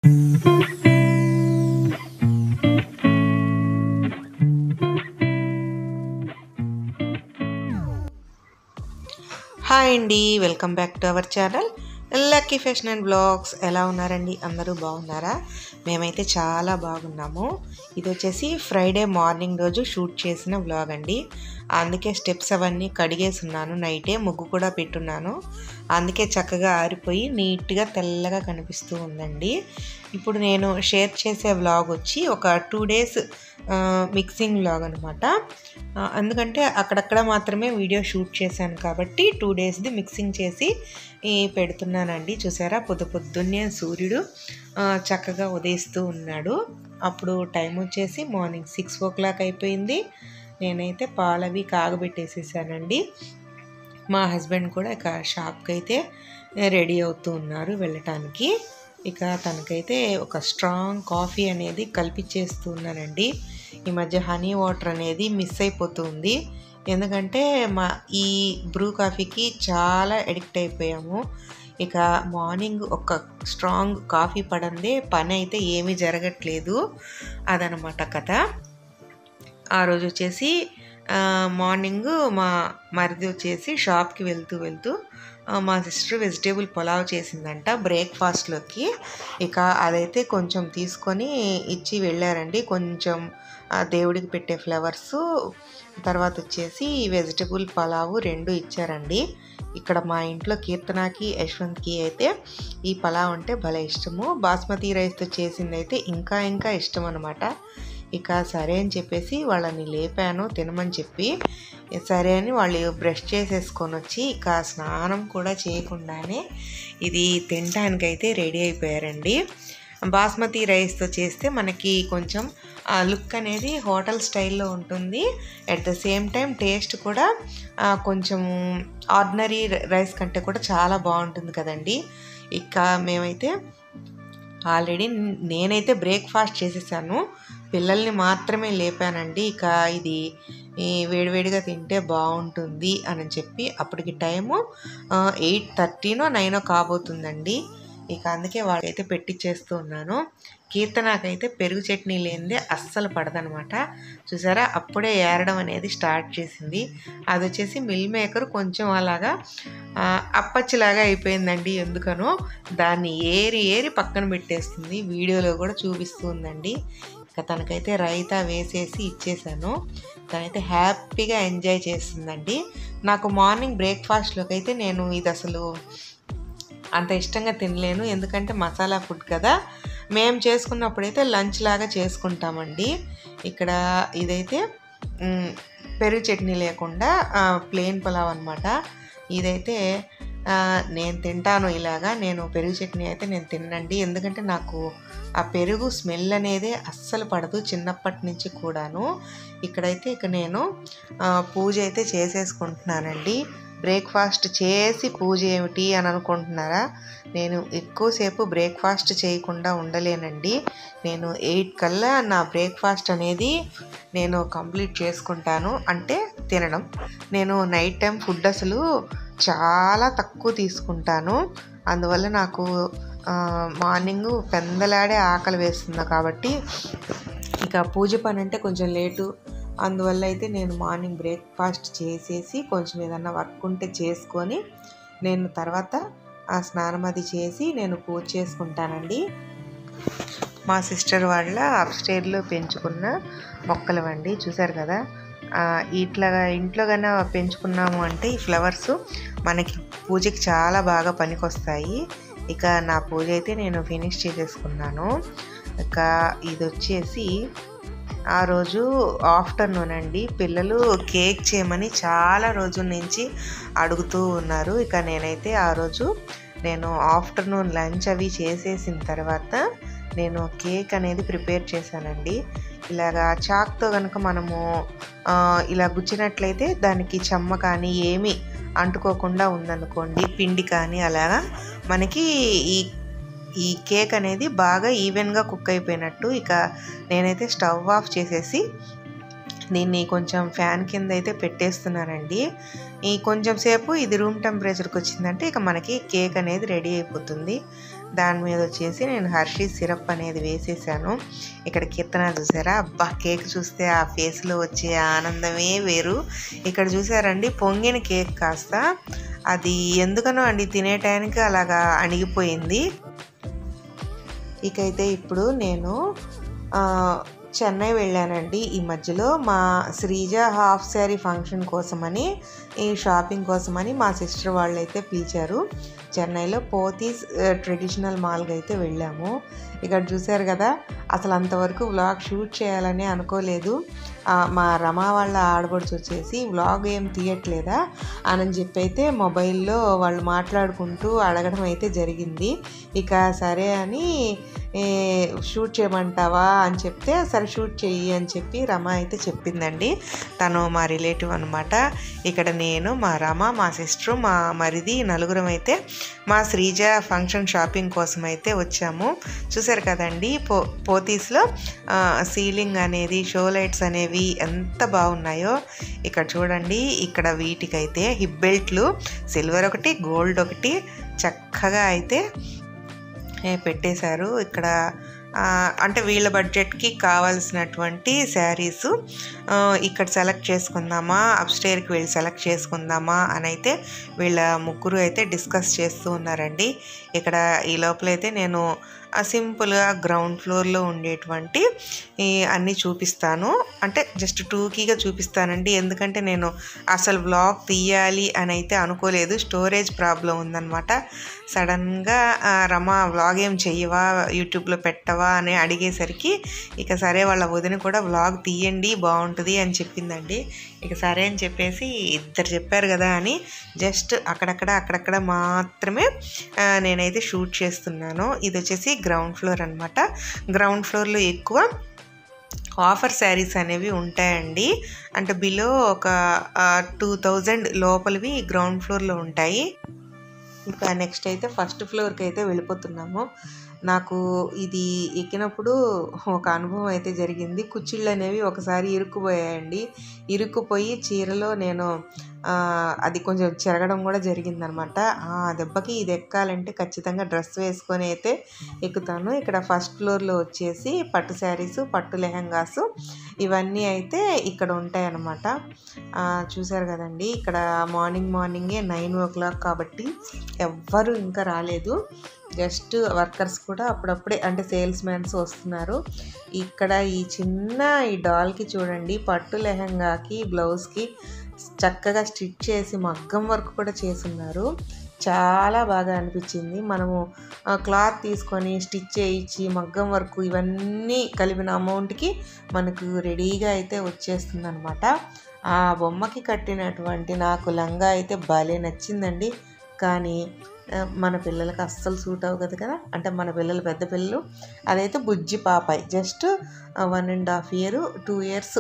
hi అండి welcome back to our channel lucky fashion and blogs ఎలా ఉన్నారండి అందరూ బాగున్నారా మేమైతే చాలా బాగున్నాము ఇది వచ్చేసి ఫ్రైడే మార్నింగ్ రోజు షూట్ చేసిన బ్లాగ్ అండి అందుకే స్టెప్స్ అవన్నీ కడిగేసి ఉన్నాను నైటే ముగ్గు కూడా పెట్టున్నాను అందుకే చక్కగా ఆరిపోయి నీట్గా తెల్లగా కనిపిస్తూ ఉందండి ఇప్పుడు నేను షేర్ చేసే వ్లాగ్ వచ్చి ఒక టూ డేస్ మిక్సింగ్ వ్లాగ్ అనమాట ఎందుకంటే అక్కడక్కడ మాత్రమే వీడియో షూట్ చేశాను కాబట్టి టూ డేస్ది మిక్సింగ్ చేసి ఈ పెడుతున్నానండి చూసారా పొద్దు పొద్దున్నే సూర్యుడు ఆ, చక్కగా ఉదయిస్తూ ఉన్నాడు అప్పుడు టైం వచ్చేసి మార్నింగ్ సిక్స్ ఓ క్లాక్ అయిపోయింది నేనైతే పాలవి కాగబెట్టేసేసానండి మా హస్బెండ్ కూడా ఇక షాప్కి అయితే రెడీ అవుతూ ఉన్నారు వెళ్ళటానికి ఇక తనకైతే ఒక స్ట్రాంగ్ కాఫీ అనేది కల్పించేస్తూ ఉన్నానండి ఈ మధ్య హనీ వాటర్ అనేది మిస్ అయిపోతుంది ఎందుకంటే మా ఈ బ్రూ కాఫీకి చాలా అడిక్ట్ అయిపోయాము ఇక మార్నింగ్ ఒక స్ట్రాంగ్ కాఫీ పడందే పని అయితే ఏమీ జరగట్లేదు అదనమాట కథ ఆ రోజు వచ్చేసి ఆ, మార్నింగ్ మా మరిది వచ్చేసి షాప్కి వెళ్తూ వెళ్తూ ఆ, మా సిస్టర్ వెజిటేబుల్ పులావ్ చేసిందంట బ్రేక్ఫాస్ట్లోకి ఇక అదైతే కొంచెం తీసుకొని ఇచ్చి వెళ్ళారండి కొంచెం ఆ, దేవుడికి పెట్టే ఫ్లవర్స్ తర్వాత వచ్చేసి వెజిటేబుల్ పలావు రెండు ఇచ్చారండి ఇక్కడ మా ఇంట్లో కీర్తనకి యశ్వంత్కి అయితే ఈ పలావ్ అంటే భలే ఇష్టము బాస్మతి రైస్తో చేసింది అయితే ఇంకా ఇంకా ఇష్టం అనమాట ఇక సరే అని చెప్పేసి వాళ్ళని లేపాను తినమని చెప్పి సరే అని వాళ్ళు బ్రష్ చేసేసుకొని వచ్చి ఇక స్నానం కూడా చేయకుండానే ఇది తినడానికైతే రెడీ అయిపోయారండి బాస్మతి రైస్తో చేస్తే మనకి కొంచెం ఆ లుక్ అనేది హోటల్ స్టైల్లో ఉంటుంది at the same time taste కూడా ఆ, కొంచెం ఆర్డినరీ రైస్ కంటే కూడా చాలా బాగుంటుంది కదండి ఇక మేమైతే ఆల్రెడీ నేనైతే బ్రేక్ఫాస్ట్ చేసేసాను పిల్లల్ని మాత్రమే లేపానండి ఇక ఇది ఈ వేడివేడిగా తింటే బాగుంటుంది అని చెప్పి అప్పటికి టైము ఎయిట్ థర్టీనో నైనో కాబోతుందండి ఇక అందుకే వాళ్ళకైతే పెట్టిచ్చేస్తూ ఉన్నాను కీర్తనకైతే పెరుగు చట్నీ లేనిదే అస్సలు పడదనమాట చూసారా అప్పుడే ఏరడం అనేది స్టార్ట్ చేసింది అది వచ్చేసి మిల్ మేకర్ కొంచెం అలాగా ఆ, అప్పచ్చిలాగా అయిపోయిందండి ఎందుకనో దాన్ని ఏరి ఏరి పక్కన పెట్టేస్తుంది వీడియోలో కూడా చూపిస్తుందండి ఇక తనకైతే రైతా వేసేసి ఇచ్చేసాను తనైతే హ్యాపీగా ఎంజాయ్ చేస్తుందండి నాకు మార్నింగ్ బ్రేక్ఫాస్ట్లోకి అయితే నేను ఇది అసలు అంత ఇష్టంగా తినలేను ఎందుకంటే మసాలా ఫుడ్ కదా మేము చేసుకున్నప్పుడైతే లంచ్ లాగా చేసుకుంటామండి ఇక్కడ ఇదైతే మ్, పెరుగు చట్నీ లేకుండా ప్లెయిన్ పులావ్ అనమాట ఇదైతే ఆ, నేను తింటాను ఇలాగా నేను పెరుగు చట్నీ అయితే నేను తినండి ఎందుకంటే నాకు ఆ పెరుగు స్మెల్ అనేది అస్సలు పడదు చిన్నప్పటి నుంచి కూడాను ఇక్కడైతే ఇక నేను ఆ, పూజ అయితే చేసేసుకుంటున్నానండి బ్రేక్ఫాస్ట్ చేసి పూజ ఏమిటి అని అనుకుంటున్నారా నేను ఎక్కువసేపు బ్రేక్ఫాస్ట్ చేయకుండా ఉండలేనండి నేను ఎయిట్ కల్లా నా బ్రేక్ఫాస్ట్ అనేది నేను కంప్లీట్ చేసుకుంటాను అంటే తినడం నేను నైట్ టైం ఫుడ్ అసలు చాలా తక్కువ తీసుకుంటాను అందువల్ల నాకు మార్నింగ్ పెందలాడే ఆకలి వేస్తుంది కాబట్టి ఇక పూజ పని అంటే కొంచెం లేటు అందువల్ల అయితే నేను మార్నింగ్ బ్రేక్ఫాస్ట్ చేసేసి కొంచెం ఏదన్నా వర్క్ ఉంటే చేసుకొని నేను తర్వాత ఆ స్నానం అది చేసి నేను పూజ చేసుకుంటానండి మా సిస్టర్ వాళ్ళ అప్స్టేర్లో పెంచుకున్న మొక్కలు అండి చూసారు కదా ఆ, ఇట్లా ఇంట్లో కన్నా పెంచుకున్నాము అంటే ఈ ఫ్లవర్స్ మనకి పూజకి చాలా బాగా పనికొస్తాయి ఇక నా పూజ అయితే నేను ఫినిష్ చేసేసుకున్నాను ఇక ఇది వచ్చేసి ఆ రోజు ఆఫ్టర్నూన్ అండి పిల్లలు కేక్ చేయమని చాలా రోజుల నుంచి అడుగుతూ ఉన్నారు ఇక నేనైతే ఆ రోజు నేను ఆఫ్టర్నూన్ లంచ్ అవి చేసేసిన తర్వాత నేను కేక్ అనేది ప్రిపేర్ చేశానండి ఇలాగా చాక్తో కనుక మనము ఆ, ఇలా గుచ్చినట్లయితే దానికి చెమ్మ కానీ ఏమీ అంటుకోకుండా ఉందనుకోండి పిండి కానీ అలాగా మనకి ఈ ఈ కేక్ అనేది బాగా ఈవెన్గా కుక్ అయిపోయినట్టు ఇక నేనైతే స్టవ్ ఆఫ్ చేసేసి దీన్ని కొంచెం ఫ్యాన్ కింద అయితే పెట్టేస్తున్నానండి ఈ కొంచెం సేపు ఇది రూమ్ టెంపరేచర్కి వచ్చిందంటే ఇక మనకి కేక్ అనేది రెడీ అయిపోతుంది దాని మీద వచ్చేసి నేను హర్షీ సిరప్ అనేది వేసేసాను ఇక్కడ కీర్తన చూసారా అబ్బా కేక్ చూస్తే ఆ ఫేస్లో వచ్చే ఆనందమే వేరు ఇక్కడ చూసారండి పొంగిన కేక్ కాస్త అది ఎందుకనో అండి తినే టైంకి అలాగా అణిగిపోయింది ఇకైతే ఇప్పుడు నేను ఆ, చెన్నై వెళ్ళానండి ఈ మధ్యలో మా శ్రీజ హాఫ్ శారీ ఫంక్షన్ కోసమని ఈ షాపింగ్ కోసమని మా సిస్టర్ వాళ్ళు అయితే పిలిచారు చెన్నైలో పోతీస్ ట్రెడిషనల్ మాల్కి అయితే వెళ్ళాము ఇక్కడ చూశారు కదా అసలు అంతవరకు వ్లాగ్ షూట్ చేయాలని అనుకోలేదు ఆ, మా రమా వాళ్ళ ఆడబడుచు వచ్చేసి వ్లాగ్ ఏం తీయట్లేదా అని చెప్పి అయితే మొబైల్లో వాళ్ళు మాట్లాడుకుంటూ అడగడం అయితే జరిగింది ఇక సరే అని ఏ, షూట్ చేయమంటావా అని చెప్తే సరే షూట్ చెయ్యి అని చెప్పి రమ అయితే చెప్పిందండి తను మా రిలేటివ్ అనమాట ఇక్కడ నేను మా రమ మా సిస్టర్ మా మరిది నలుగురం అయితే మా శ్రీజ ఫంక్షన్ షాపింగ్ కోసం అయితే వచ్చాము చూసారు కదండి పో పోతీస్లో ఆ, సీలింగ్ అనేది షో లైట్స్ అనేవి ఎంత బాగున్నాయో ఇక్కడ చూడండి ఇక్కడ వీటికైతే హిప్ బెల్ట్లు సిల్వర్ ఒకటి గోల్డ్ ఒకటి చక్కగా అయితే ఏ, పెట్టేశారు ఇక్కడ ఆ, అంటే వీళ్ళ బడ్జెట్కి కావాల్సినటువంటి శారీస్ ఇక్కడ సెలెక్ట్ చేసుకుందామా అప్స్టేర్కి వెళ్ళి సెలెక్ట్ చేసుకుందామా అని అయితే వీళ్ళ ముగ్గురు అయితే డిస్కస్ చేస్తూ ఉన్నారండి ఇక్కడ ఈ లోపల అయితే నేను ఆ సింపుల్గా గ్రౌండ్ ఫ్లోర్లో ఉండేటువంటి ఈ అన్నీ చూపిస్తాను అంటే జస్ట్ టూకీగా చూపిస్తానండి ఎందుకంటే నేను అసలు బ్లాగ్ తీయాలి అని అయితే అనుకోలేదు స్టోరేజ్ ప్రాబ్లం ఉందన్నమాట సడన్గా ఆ, రమ వ్లాగ్ ఏం చెయ్యవా యూట్యూబ్లో పెట్టవా అని అడిగేసరికి ఇక సరే వాళ్ళ వదిన కూడా వ్లాగ్ తీయండి బాగుంటుంది అని చెప్పిందండి ఇక సరే అని చెప్పేసి ఇద్దరు చెప్పారు కదా అని జస్ట్ అక్కడక్కడ అక్కడక్కడ మాత్రమే ఆ, నేనైతే షూట్ చేస్తున్నాను ఇది వచ్చేసి గ్రౌండ్ ఫ్లోర్ అనమాట గ్రౌండ్ ఫ్లోర్లో ఎక్కువ ఆఫర్ శారీస్ అనేవి ఉంటాయండి అంటే బిలో ఒక టూ థౌజండ్ లోపలివి గ్రౌండ్ ఫ్లోర్లో ఉంటాయి ఇంకా నెక్స్ట్ అయితే ఫస్ట్ ఫ్లోర్కి అయితే వెళ్ళిపోతున్నాము నాకు ఇది ఎక్కినప్పుడు ఒక అనుభవం అయితే జరిగింది కుచ్చిళ్ళు అనేవి ఒకసారి ఇరుక్కుపోయాయండి ఇరుక్కుపోయి చీరలో నేను ఆ, అది కొంచెం చెరగడం కూడా జరిగిందనమాట ఆ దెబ్బకి ఇది ఎక్కాలంటే ఖచ్చితంగా డ్రెస్ వేసుకొని అయితే ఎక్కుతాను ఇక్కడ ఫస్ట్ ఫ్లోర్లో వచ్చేసి పట్టు శారీస్ పట్టు లెహంగాస్ ఇవన్నీ అయితే ఇక్కడ ఉంటాయి అన్నమాట ఆ, చూశారు కదండి ఇక్కడ మార్నింగ్ మార్నింగే నైన్ ఓ క్లాక్ కాబట్టి ఎవ్వరు ఇంకా రాలేదు జస్ట్ వర్కర్స్ కూడా అప్పుడప్పుడే అంటే సేల్స్ మ్యాన్స్ వస్తున్నారు ఇక్కడ ఈ చిన్న ఈ డాల్కి చూడండి పట్టు లెహంగాకి బ్లౌజ్కి చక్కగా స్టిచ్ చేసి మగ్గం వర్క్ కూడా చేసున్నారు చాలా బాగా అనిపించింది మనము ఆ, క్లాత్ తీసుకొని స్టిచ్ చేయించి మగ్గం వర్క్ ఇవన్నీ కలిపిన అమౌంట్కి మనకు రెడీగా అయితే వచ్చేస్తుంది అనమాట ఆ బొమ్మకి కట్టినటువంటి నాకు లంగా అయితే భలే నచ్చిందండి కానీ ఆ, మన పిల్లలకి అస్సలు సూట్ అవ్వదు కదా అంటే మన పిల్లలు పెద్ద పిల్లలు అదైతే బుజ్జి పాపాయ్ just one and half year two years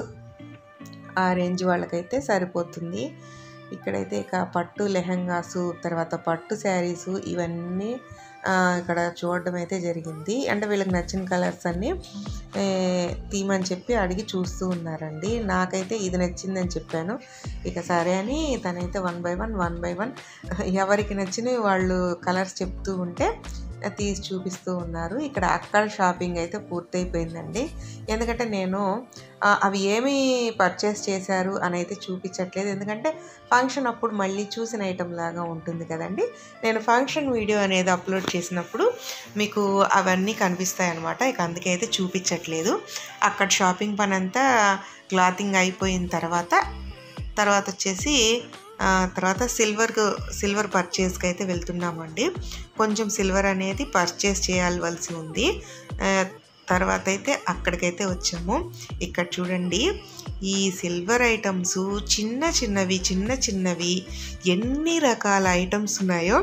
ఆ రేంజ్ వాళ్ళకైతే సరిపోతుంది ఇక్కడైతే ఇక పట్టు లెహంగాసు తర్వాత పట్టు శారీసు ఇవన్నీ ఆ, ఇక్కడ చూడడం అయితే జరిగింది అంటే వీళ్ళకి నచ్చిన కలర్స్ అన్నీ ఏ, తీయమని చెప్పి అడిగి చూస్తూ ఉన్నారండి నాకైతే ఇది నచ్చిందని చెప్పాను ఇక సరే అని తనైతే one by one one by one ఎవరికి నచ్చినవి వాళ్ళు కలర్స్ చెప్తూ ఉంటే తీసి చూపిస్తూ ఉన్నారు ఇక్కడ అక్కడ షాపింగ్ అయితే పూర్తయిపోయిందండి ఎందుకంటే నేను ఆ, అవి ఏమి పర్చేస్ చేశారు అని అయితే చూపించట్లేదు ఎందుకంటే ఫంక్షన్ అప్పుడు మళ్ళీ చూసిన ఐటెం లాగా ఉంటుంది కదండి నేను ఫంక్షన్ వీడియో అనేది అప్లోడ్ చేసినప్పుడు మీకు అవన్నీ కనిపిస్తాయి అనమాట ఇక అందుకే అయితే చూపించట్లేదు అక్కడ షాపింగ్ పని అంతా క్లాతింగ్ అయిపోయిన తర్వాత తర్వాత వచ్చేసి ఆ, తర్వాత సిల్వర్ సిల్వర్ పర్చేస్కి అయితే వెళ్తున్నామండి కొంచెం సిల్వర్ అనేది పర్చేస్ చేయాల్సి ఉంది ఆ, తర్వాత అయితే అక్కడికైతే వచ్చాము ఇక్కడ చూడండి ఈ సిల్వర్ ఐటమ్స్ చిన్న చిన్నవి చిన్న చిన్నవి ఎన్ని రకాల ఐటమ్స్ ఉన్నాయో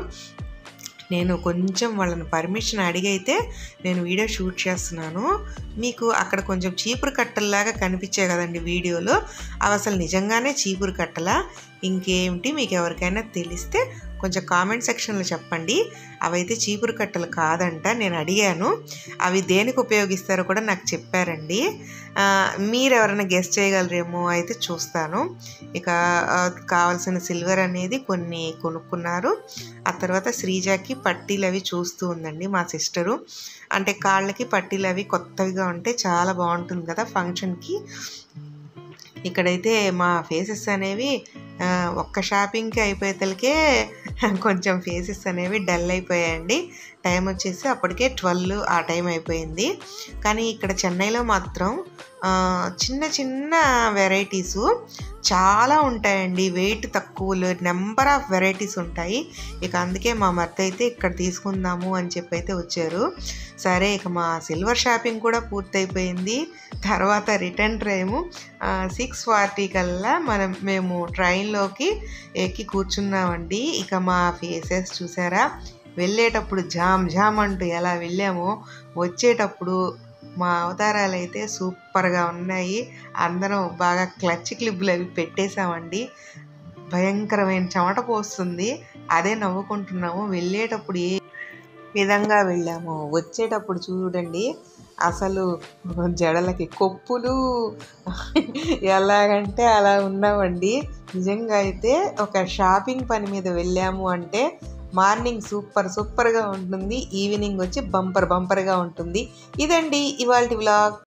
నేను కొంచెం వాళ్ళని పర్మిషన్ అడిగైతే నేను వీడియో షూట్ చేస్తున్నాను మీకు అక్కడ కొంచెం చీపురు కట్టల్లాగా కనిపించాయి కదండి వీడియోలో అవి అసలు నిజంగానే చీపురు కట్టలా ఇంకేమిటి మీకు ఎవరికైనా తెలిస్తే కొంచెం కామెంట్ సెక్షన్లో చెప్పండి అవైతే చీపురు కట్టలు కాదంట నేను అడిగాను అవి దేనికి ఉపయోగిస్తారో కూడా నాకు చెప్పారండి ఆ, మీరు ఎవరైనా గెస్ట్ చేయగలరేమో అయితే చూస్తాను ఇక ఆ, కావాల్సిన సిల్వర్ అనేది కొన్ని కొనుక్కున్నారు ఆ తర్వాత శ్రీజాకి పట్టీలు అవి చూస్తూ ఉందండి మా సిస్టరు అంటే కాళ్ళకి పట్టీలు అవి కొత్తవిగా ఉంటే చాలా బాగుంటుంది కదా ఫంక్షన్కి ఇక్కడైతే మా ఫేసెస్ అనేవి ఆ, ఒక్క షాపింగ్కి అయిపోయేతలకే కొంచెం ఫేసెస్ అనేవి డల్ అయిపోయాయండి టైం వచ్చేసి అప్పటికే ట్వెల్వ్ ఆ టైం అయిపోయింది కానీ ఇక్కడ చెన్నైలో మాత్రం ఆ, చిన్న చిన్న వెరైటీసు చాలా ఉంటాయండి వెయిట్ తక్కువలో నెంబర్ ఆఫ్ వెరైటీస్ ఉంటాయి ఇక అందుకే మా మర్త అయితే ఇక్కడ తీసుకుందాము అని చెప్పి అయితే వచ్చారు సరే ఇక మా సిల్వర్ షాపింగ్ కూడా పూర్తయిపోయింది తర్వాత రిటర్న్ ట్రైము సిక్స్ ఫార్టీ కల్లా మనం మేము ట్రైన్లోకి ఎక్కి కూర్చున్నామండి ఇక మా ఫేసెస్ చూసారా వెళ్ళేటప్పుడు జామ్ జామ్ అంటూ ఎలా వెళ్ళామో వచ్చేటప్పుడు మా అవతారాలు అయితే సూపర్గా ఉన్నాయి అందరం బాగా క్లచ్ క్లిప్పులు అవి పెట్టేశామండి భయంకరమైన చెమట పోస్తుంది అదే నవ్వుకుంటున్నాము వెళ్ళేటప్పుడు ఏ విధంగా వెళ్ళాము వచ్చేటప్పుడు చూడండి అసలు జడలకి కొప్పులు ఎలాగంటే అలా ఉన్నామండి నిజంగా అయితే ఒక షాపింగ్ పని మీద వెళ్ళాము అంటే మార్నింగ్ సూపర్ సూపర్గా ఉంటుంది ఈవినింగ్ వచ్చి బంపర్ బంపర్గా ఉంటుంది ఇదండి ఇవాళ వ్లాగ్